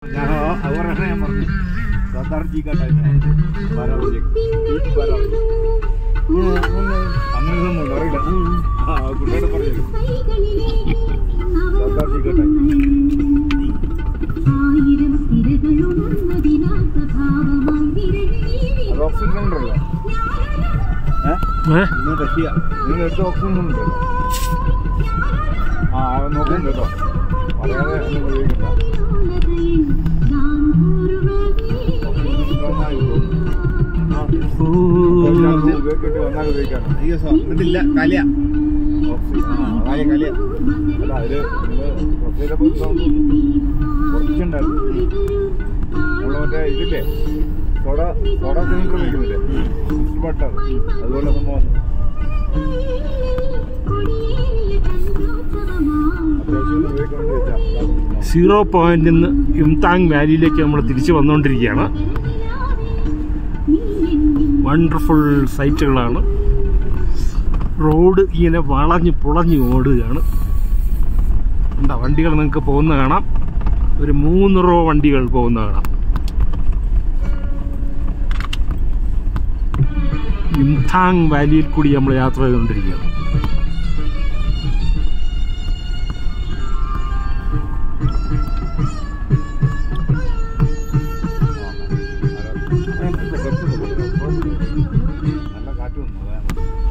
ഞാൻ അത് പറഞ്ഞ ഞാൻ പറഞ്ഞു സർദാർ ജി കാ ടൈം ബാരാവലി ബാരാവലി അങ്ങനെ ഒന്നും അറിയില്ല ആ കുട്ടിയോട് പറഞ്ഞു സർദാർ ജി കാ ടൈം അത് ഓക്സിജൻ ഉണ്ടല്ലോ ഏഹ് ഇന്ന് റഷ്യ നിങ്ങൾ എടുത്ത ഓക്സിജൻ ഉണ്ടല്ലോ ആ അത് നോക്കുന്നുണ്ട് കേട്ടോ പറയാതെ ഒന്നും ഉപയോഗിക്കണ്ട നന്നായി ഉപയോഗിക്കും. കുറച്ചാൾ ഉപയോഗിച്ചിട്ട് നന്നായി ഉപയോഗിക്കണം അയ്യോ സോ എന്നിട്ടില്ല കലിയ ഓക്സിജൻ ആ കാലിയ കാലിയ അല്ല അതില് നിങ്ങൾ കുറച്ചേരപ്പോൾ കുറച്ചുണ്ടായിരുന്നു നമ്മൾ മറ്റേ ഇതില്ലേ സോഡ സോഡ സിലിണ്ടർ ഉപയോഗിക്കുന്നില്ലേ ബട്ടർ അതുപോലെ സംഭവം അത്യാവശ്യം ഉപയോഗിക്കണം വെച്ചാൽ സീറോ പോയിന്റിൽ നിന്ന് യുംതാങ് വാലിയിലേക്ക് നമ്മൾ തിരിച്ചു വന്നുകൊണ്ടിരിക്കുകയാണ് വണ്ടർഫുൾ സൈറ്റുകളാണ് റോഡ് ഇങ്ങനെ വളഞ്ഞ് പുളഞ്ഞ് ഓടുകയാണ് എന്താ വണ്ടികൾ നിങ്ങൾക്ക് പോകുന്ന കാണാം ഒരു മൂന്ന് റോ വണ്ടികൾ പോകുന്ന കാണാം യുംതാങ് വാലിയിൽ കൂടി നമ്മൾ യാത്ര ചെയ്തുകൊണ്ടിരിക്കുകയാണ് നല്ല കാറ്റ് വന്നു അതാണ്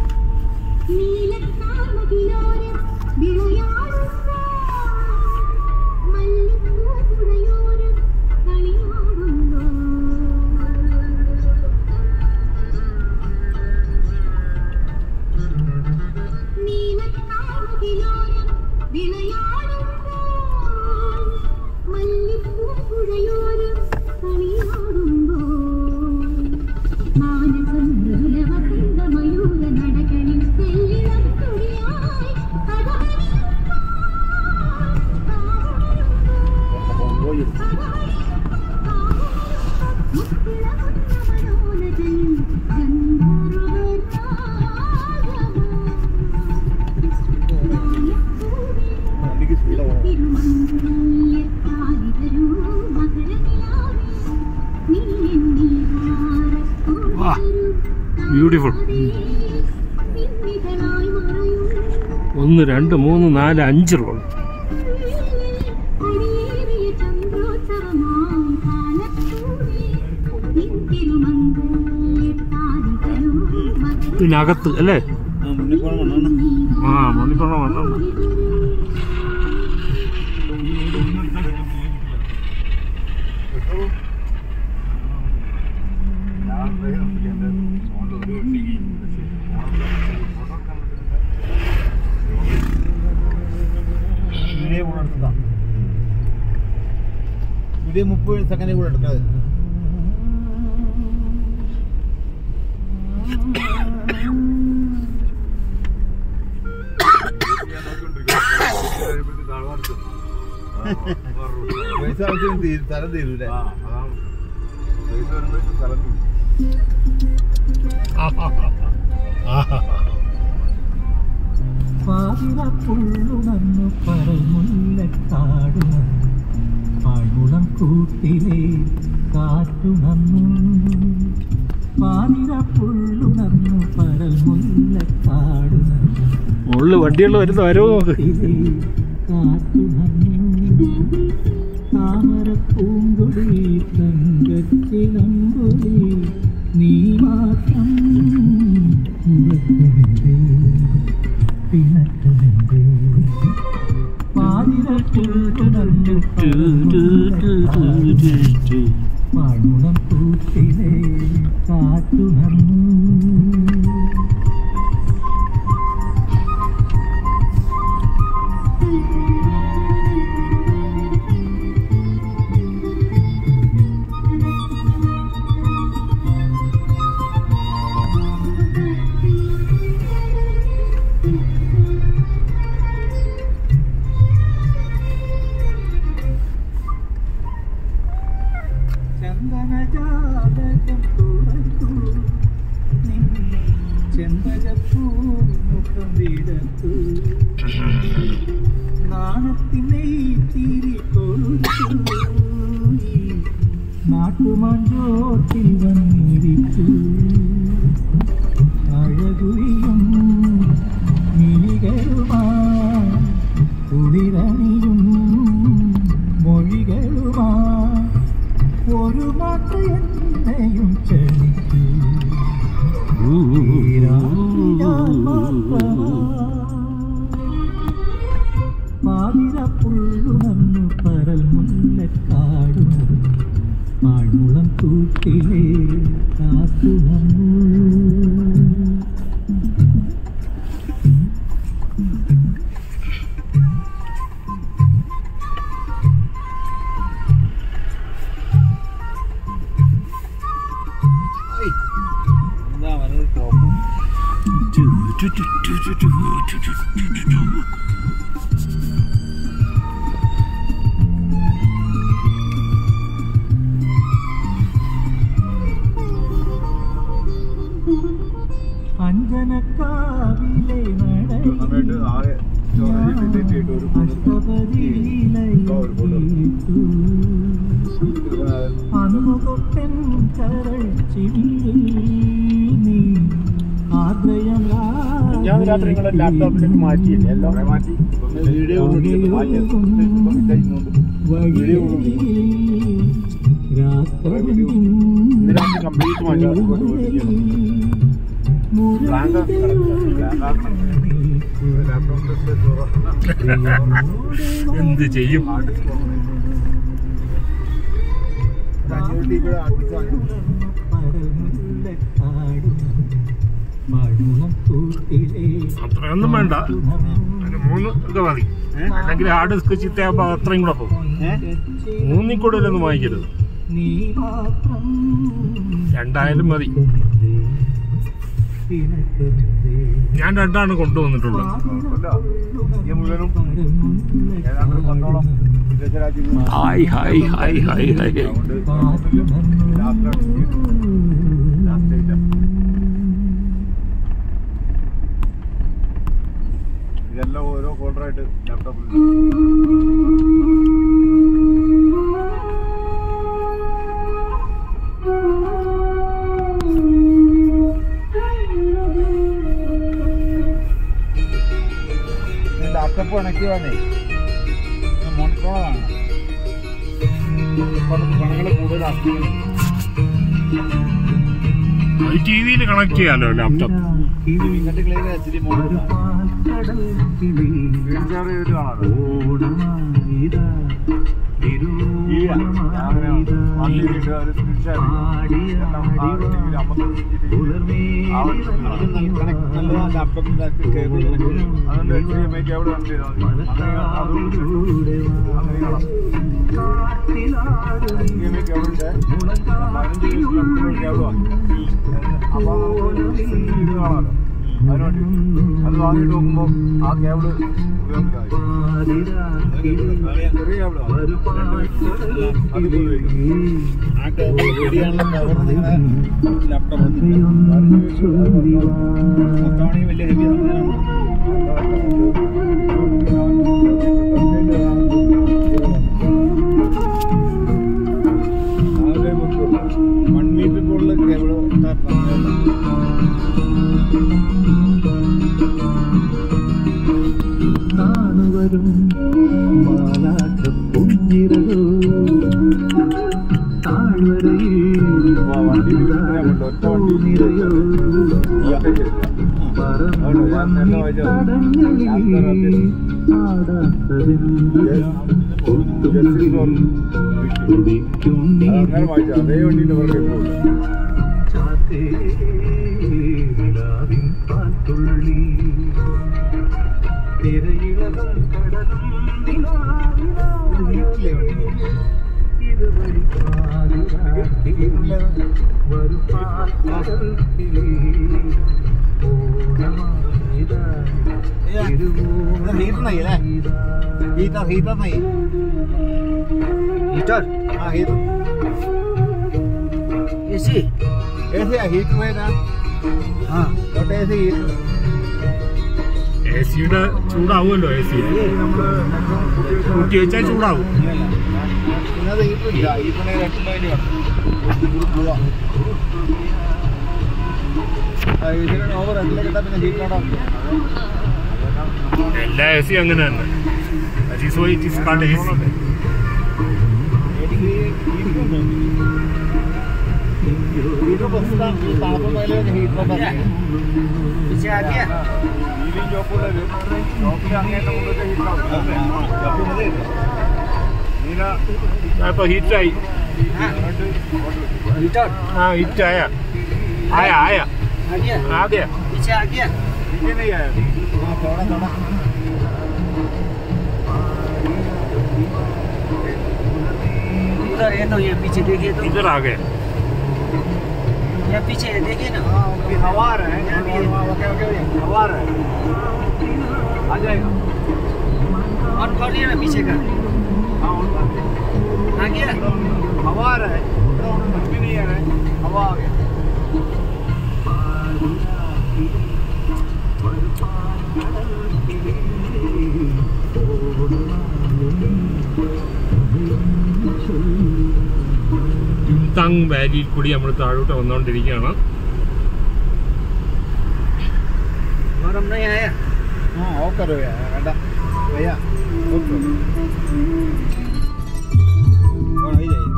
അപ്പം പോയി വണ്ടിക്ക് സ്പീഡ് പോകണം വാ ബ്യൂട്ടിഫുൾ ഒന്ന് രണ്ട് മൂന്ന് നാല് അഞ്ച് റോഡ് ഇതിനകത്ത് അല്ലേ ആ മുന്നിൽ പോകണം മണ്ണാണ് ആ മണിപ്പുറം വണ്ണം ഞാൻ ട്രെയിൻ നിർത്തിയിട്ട് ഫോണിൽ ഒരു വണ്ടിക്ക് ഫോട്ടോ എടുക്കാൻ വീഡിയോ കൂടെ എടുത്തതാ വീഡിയോ മുപ്പത് സെക്കൻഡിൽ കൂടെ എടുക്കാതെ പൈസ ആവശ്യം തീരും തരം തീരൂലേ ആ അതാണ് പൈസ വരുമ്പോഴേക്കും സ്ഥലം തീരും. പാതിരപ്പുള്ളുണർന്നു പരമുല്ലക്കാടുണർന്നു പാഴ്മുളം കൂട്ടിലെ കാറ്റുണർന്നു പാതിരപ്പുള്ളുണർന്നു പരമുല്ലക്കാടുണർന്നു മുകളിൽ വണ്ടികൾ വരുന്ന വരവ് നോക്ക് കൂട്ടിലെ കാറ്റുണർന്നു താമരപ്പൂങ്കൊടി തങ്കച്ചിലമ്പൊലി നീ മാത്രം ഉറക്കമെന്തേ പിണക്കമെന്തേ പാതിരപ്പുള്ളുണർന്നു പരമുല്ലക്കാടുണർന്നു പാഴ്മുളം കൂട്ടിലെ കാറ്റുണർന്നു ചന്ദനജാതകം തുറക്കൂ നിന്നെ ചെമ്പകപ്പൂ മുഖം വിടത്തു നാണത്തിനെ തിരി കൊളുത്തു നാട്ടുമാഞ്ചോട്ടിൽ വന്നിരിക്കൂ അഴകുഴിയും മിഴികളുമാ കുളിരണിയും മൊഴികളുമാ ഒരു മാത്ര എന്നെയും ക്ഷണിക്കൂ പാതിര പുള്ളുണർന്നു പരൽ മുല്ലക്കാടുണർന്നു പാഴ്മുളം കൂട്ടിലേ കാത്തുണർന്നു എന്താ വളരെ ടോപ്പ് അഞ്ജനക്കാവിലെ സമയത്ത് ആകെ ഡിലീറ്റ് ചെയ്തിട്ട് ഒരു അഷ്ടപതിയിലയിട്ടു അന്നു തൊട്ടൻ കരൾ ചിരിയിൽ നീ ആദ്രയം ഞാൻ രാത്രി നിങ്ങളുടെ ലാപ്ടോപ്പിലേക്ക് മാറ്റിയില്ലേ എല്ലാം കുറെ മാറ്റി വീഡിയോ ഒന്നും എടുത്തില്ല. മാറ്റി ഇപ്പം ഇല്ല ഇന്നുകൊണ്ട് ഇന്ന് രാത്രി കംപ്ലീറ്റ് മാറ്റി അതുകൊണ്ട് ബ്ലാങ്ക് ബ്ലാങ്ക് ആക്കണം ലാപ്ടോപ്പിന്റെ എന്ത് ചെയ്യും ഹാർഡ് ഡിസ്ക് അഞ്ഞൂറ് ടി ബിയുടെ ഹാർഡ് ഡിസ്ക് വാങ്ങി അത്രയൊന്നും വേണ്ട ഒരു മൂന്ന് ഒക്കെ മതി അല്ലെങ്കിൽ ഹാർഡ് ഡിസ്ക് ചീത്തയാകുമ്പോ അത്രയും കൂടെ പോകും മൂന്നിൽ കൂടുതലൊന്നും വാങ്ങിക്കരുത് നീ മാത്രം രണ്ടായാലും മതി ഞാൻ രണ്ടാണ് കൊണ്ടുവന്നിട്ടുള്ളത് ഈ മുഴുവനും ഏതാണ്ട് ഒരു പത്തോളം വിദേശരാജ്യങ്ങൾ hi hi hi hi hi അതുകൊണ്ട് ലാസ്റ്റ് ലാസ്റ്റ് ഐറ്റം ഇതെല്ലാം ഓരോ കോൾഡറായിട്ട് ലാപ്ടോപ്പിൽ ലാപ്ടോപ്പ് കണക്ട് ചെയ്യാനേ മോണിറ്ററാണ് പണങ്ങൾ കൂടുതലാക്കി ടി വിയിൽ കണക്ട് ചെയ്യാലോ ലാപ്ടോപ്പ് ഇങ്ങോട്ട് ക്ലിയർ ഇച്ചിരി മോണിറ്ററാണ് സ്ക്രീൻ ഷെയർ ചെയ്തിട്ട് കാണാറ് ഈ അങ്ങനെ വണ്ടി ഒരു സ്ക്രീൻ ഷെയർ എല്ലാം ആ ടിവിയിൽ അമ്പത്തൊന്ന് നല്ലതാ ലാപ്ടോപ്പിന്റെ കേബിൾ കണക്ട് ചെയ്യും അതുകൊണ്ട് H D M I cable connect ചെയ്താൽ മതി അങ്ങനെ അതും അങ്ങനെ കാണാം എച്ച് ഡി എം ഐ കേബിളിന്റെ പതിനഞ്ച് കിലോമീറ്റർ കേബിൾ വാങ്ങി അപ്പോൾ നമുക്ക് സെൻഡ് ചെയ്ത് കാണാമല്ലോ അതിനുവേണ്ടി അത് വാങ്ങിയിട്ട് നോക്കുമ്പോൾ ആ കേബിൾ ഉപയോഗത്തിലായി ചെറിയ കേബിളാണ് അത് ഉപയോഗിക്കും ആ കേബിൾ റെഡിയാണല്ലോ പവർ നിങ്ങളുടെ ലാപ്ടോപ്പ് മൊത്തമാണെങ്കിൽ വലിയ ഹെവി സാധനമാണ് വൺ മീറ്റർ കൂടുതൽ കേബിൾ കാണുവരും മാലാഖ പുഞ്ചിരകോ താഴ്വരയിൽ വണ്ടി ഒറ്റ വണ്ടി നിറയോ പറന്നടങ്ങളിൽ ആടാത്തതെന്ത് കുടിക്കും അങ്ങനെ വായിച്ചു അതേ വണ്ടിന്റെ പുറകെ പോകും ചാത്തേവിലാവിൻ പാൽത്തുള്ളി തിരയിളകൾ കടലും വീട്ടിലെ വണ്ടി ഇതുവഴി പാതിരാട്ടിൽ വരുപാൽക്കടൽക്കിളി ഓണമായിതാ ഹീറ്റർ നയ്യല്ലേ ഹീറ്റർ ഹീറ്റർ നയ്യ ഹീറ്റർ ആ ഹീറ്റർ എസി ऐसे हीटर है ना हाँ नोट ऐसे हीटर എ സിയുടെ ചൂടാവുമല്ലോ എ സി നമ്മള് കൂട്ടി വെച്ചാൽ ചൂടാവും नहीं ഇന്നത് ഹീറ്ററില്ല ഹീറ്ററിന് എട്ട് മൈൻഡ് വേണം ഓവർ എട്ടിലേക്ക് ഇട്ടാൽ പിന്നെ ഹീറ്ററോടെ എല്ലാ എ സി അങ്ങനെ തന്നെ That is why it is called AC. Heater bus തണുപ്പ് മേലേക്ക് ഹീറ്ററോടെ पीछे आ गया വീലും ചോപ്പുള്ളൊരു ചോപ്പിൽ അങ്ങേറ്റം കൊണ്ടൊക്കെ ഹീറ്റർ നീല ആ, ഇപ്പൊ ഹിറ്റായി हीटर ആ ഹിറ്റായ ആയ ആയ आ गया ആ गया पीछे आ गया पीछे नहीं आया हाँ थोड़ा थोड़ा उधर है तो ये पीछे देखिए तो इधर आ गया यहाँ पीछे है देखिए ना हाँ अभी हवा आ रहा है यहाँ भी ओके ओके हवा आ रहा है आ जाएगा ऑन कर दिया ना पीछे का हाँ और बात नहीं। आ गया हवा आ रहा है कुछ भी नहीं आ रहा है हवा आ गया യുംതാങ് വാലിയിൽ കൂടി നമ്മൾ താഴോട്ട് വന്നുകൊണ്ടിരിക്കുകയാണ് गरम नहीं आया हाँ ऑफ करो यार बेटा भैया ऑफ करो और आई जाइए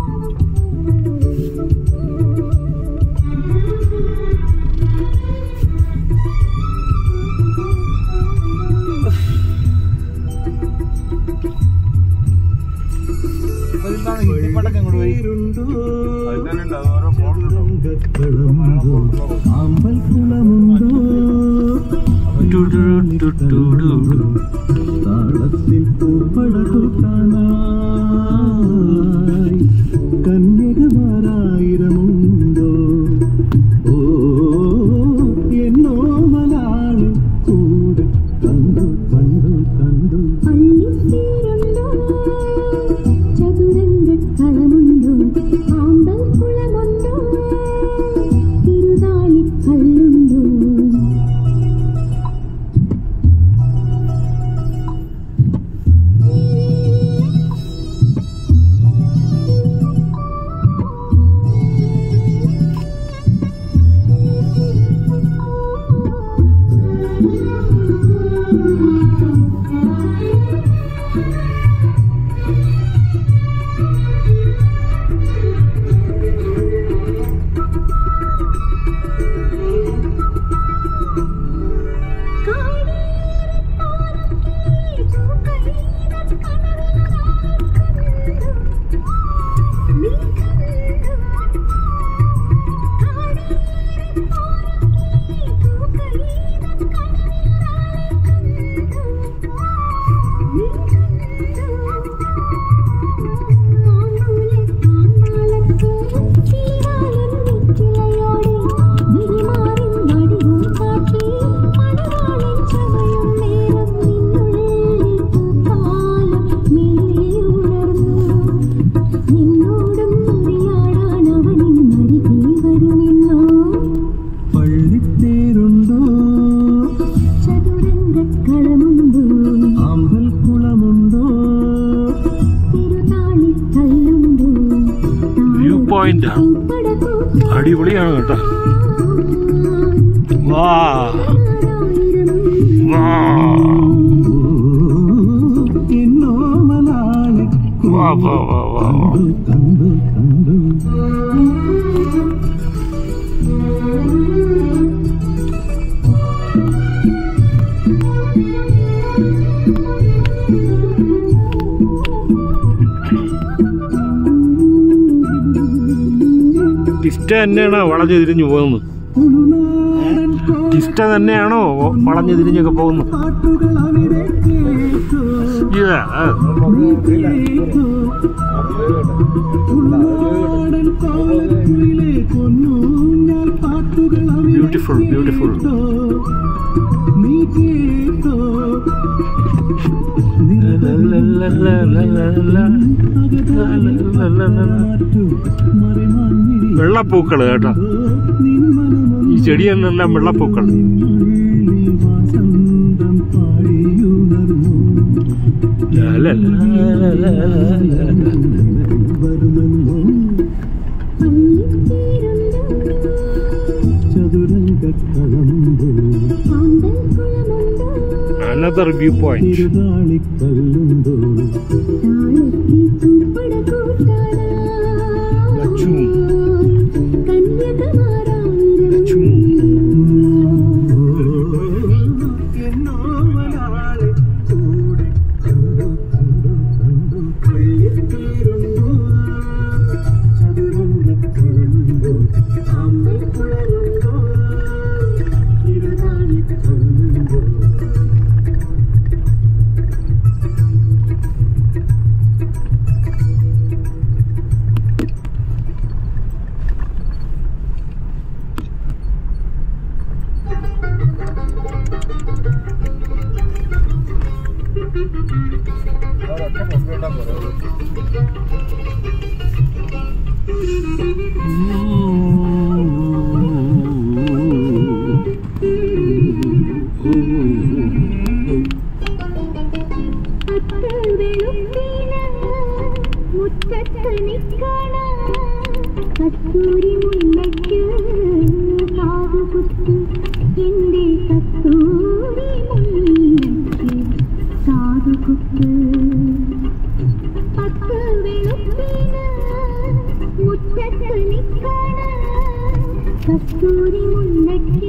എന്താണ് ഹിന്ദിപ്പാട്ടൊക്കെ ഇങ്ങോട്ട് പോയി അത് തന്നെ ഉണ്ട് അത് ഓരോ താളത്തിൽ പൂപ്പട കൂട്ടാനായി കന്യകമാരായിരമുണ്ടോ ഓ എന്നോ മലാണ് കൂടെ കണ്ടു കണ്ടു കണ്ടു അള്ളിത്തീരുണ്ടോ ചതുരംഗക്കളമുണ്ടോ ആമ്പൽക്കുളമുണ്ടോ തിരുതാളിക്കല്ലുണ്ടോ എന്നോടും മുറിയാടാൻ അവനിന്നരികിൽ വരുമെന്നോ പള്ളിത്തേരുണ്ടോ ചതുരംഗക്കളമുണ്ടോ ആമ്പൽക്കുളമുണ്ടോ തിരുനാളിക്കല്ലുണ്ടോ വ്യൂ പോയിന്റ് അടിപൊളിയാണ് കേട്ടോ വാ വാ എന്നോ മലാളെ വാ വാ വാ വാ വാ. കണ്ടു കണ്ടു ടിസ്റ്റ തന്നെയാണോ വളഞ്ഞു തിരിഞ്ഞു പോകുന്നത് തുളുനാടൻ ടിസ്റ്റ തന്നെയാണോ വളഞ്ഞു തിരിഞ്ഞൊക്കെ പോകുന്നത് പാട്ടുകൾ അവിടെ കേട്ടു ഇതാ ആ. നീ കേട്ടു തുളുനാടൻ കോലക്കുയിലെ പൊന്നൂഞ്ഞാൽ പാട്ടുകൾ അവിടെ Beautiful, beautiful. കേട്ടു. നീ കേട്ടോ വെള്ളപ്പൂക്കള് കേട്ടോ ഈ ചെടിയെല്ലാം വെള്ളപ്പൂക്കൾ വസന്തം പാടിയുണർന്നു വരുമെന്നോ ചതുരംഗക്കളമ്പോ അനദർ വ്യൂ പോയിന്റ് തിരുതാളിക്കല്ലുണ്ടോ ലച്ചു ലച്ചു എന്നോവനാളെ കൂടെ കണ്ടു കണ്ടു കണ്ടു കയ്യിത്തീരുന്നു ചതുരംഗക്കളുണ്ടോ ആമ്പൽക്കുഴലുണ്ടോ തിരുതാളിക്കല്ലുണ്ടോ കസ്തൂരി മുല്ലയ്ക്ക് കാതുകുത്തു എന്റെ കസ്തൂരി മുല്ലയ്ക്ക് കാതുകുത്ത് പത്ത് വെളുപ്പിന് മുറ്റത്ത് നിൽക്കണ കസ്തൂരി മുല്ലയ്ക്ക്